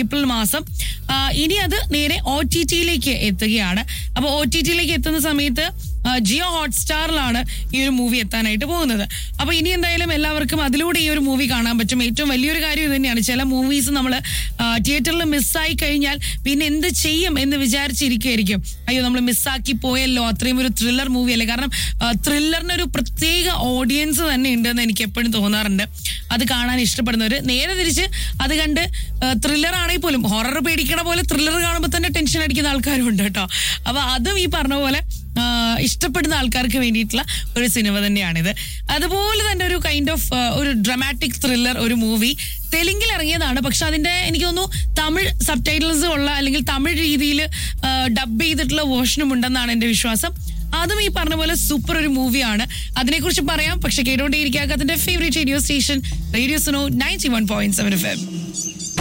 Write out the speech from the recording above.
April മാസം ആ, ഇനി അത് നേരെ ഒ ടി ടിയിലേക്ക് എത്തുകയാണ് അപ്പോൾ ഒ ടി ടിയിലേക്ക് എത്തുന്ന സമയത്ത് ആ, ജിയോ ഹോട്ട്സ്റ്റാറിലാണ് ഈ ഒരു മൂവി എത്താനായിട്ട് പോകുന്നത് അപ്പൊ ഇനി എന്തായാലും എല്ലാവർക്കും അതിലൂടെ ഈ ഒരു മൂവി കാണാൻ പറ്റും ഏറ്റവും വലിയൊരു കാര്യം ഇത് തന്നെയാണ് ചില മൂവീസ് നമ്മൾ തിയേറ്ററിൽ മിസ്സായി കഴിഞ്ഞാൽ പിന്നെ എന്ത് ചെയ്യും എന്ന് വിചാരിച്ചിരിക്കുമായിരിക്കും അയ്യോ നമ്മൾ മിസ്സാക്കി പോയല്ലോ അത്രയും ഒരു ത്രില്ലർ മൂവി അല്ലേ കാരണം ത്രില്ലറിന് ഒരു പ്രത്യേക ഓഡിയൻസ് തന്നെ ഉണ്ടെന്ന് എനിക്ക് എപ്പോഴും തോന്നാറുണ്ട് അത് കാണാൻ ഇഷ്ടപ്പെടുന്നവർ നേരെ തിരിച്ച് അത് കണ്ട് ത്രില്ലർ ആണെങ്കിൽ പോലും ഹൊറർ പേടിക്കണ പോലെ ത്രില്ലർ കാണുമ്പോൾ തന്നെ ടെൻഷൻ അടിക്കുന്ന ആൾക്കാരും ഉണ്ട് കേട്ടോ അപ്പൊ അതും ഈ പറഞ്ഞ പോലെ ആ, ഇഷ്ടപ്പെടുന്ന ആൾക്കാർക്ക് വേണ്ടിയിട്ടുള്ള ഒരു സിനിമ തന്നെയാണിത് അതുപോലെ തന്നെ ഒരു കൈൻഡ് ഓഫ് ഒരു ഡ്രമാറ്റിക് ത്രില്ലർ ഒരു മൂവി തെലുങ്കിൽ ഇറങ്ങിയതാണ് പക്ഷെ അതിന്റെ എനിക്ക് തോന്നുന്നു തമിഴ് സബ് ടൈറ്റിൽസ് ഉള്ള അല്ലെങ്കിൽ തമിഴ് രീതിയിൽ ഡബ് ചെയ്തിട്ടുള്ള വേർഷനും ഉണ്ടെന്നാണ് എന്റെ വിശ്വാസം അതും ഈ പറഞ്ഞ പോലെ സൂപ്പർ ഒരു മൂവിയാണ് അതിനെക്കുറിച്ച് പറയാം പക്ഷെ കേട്ടോണ്ടേയിരിക്കാക്കത്തിന്റെ favourite radio station radio Suno ninety one point seven F M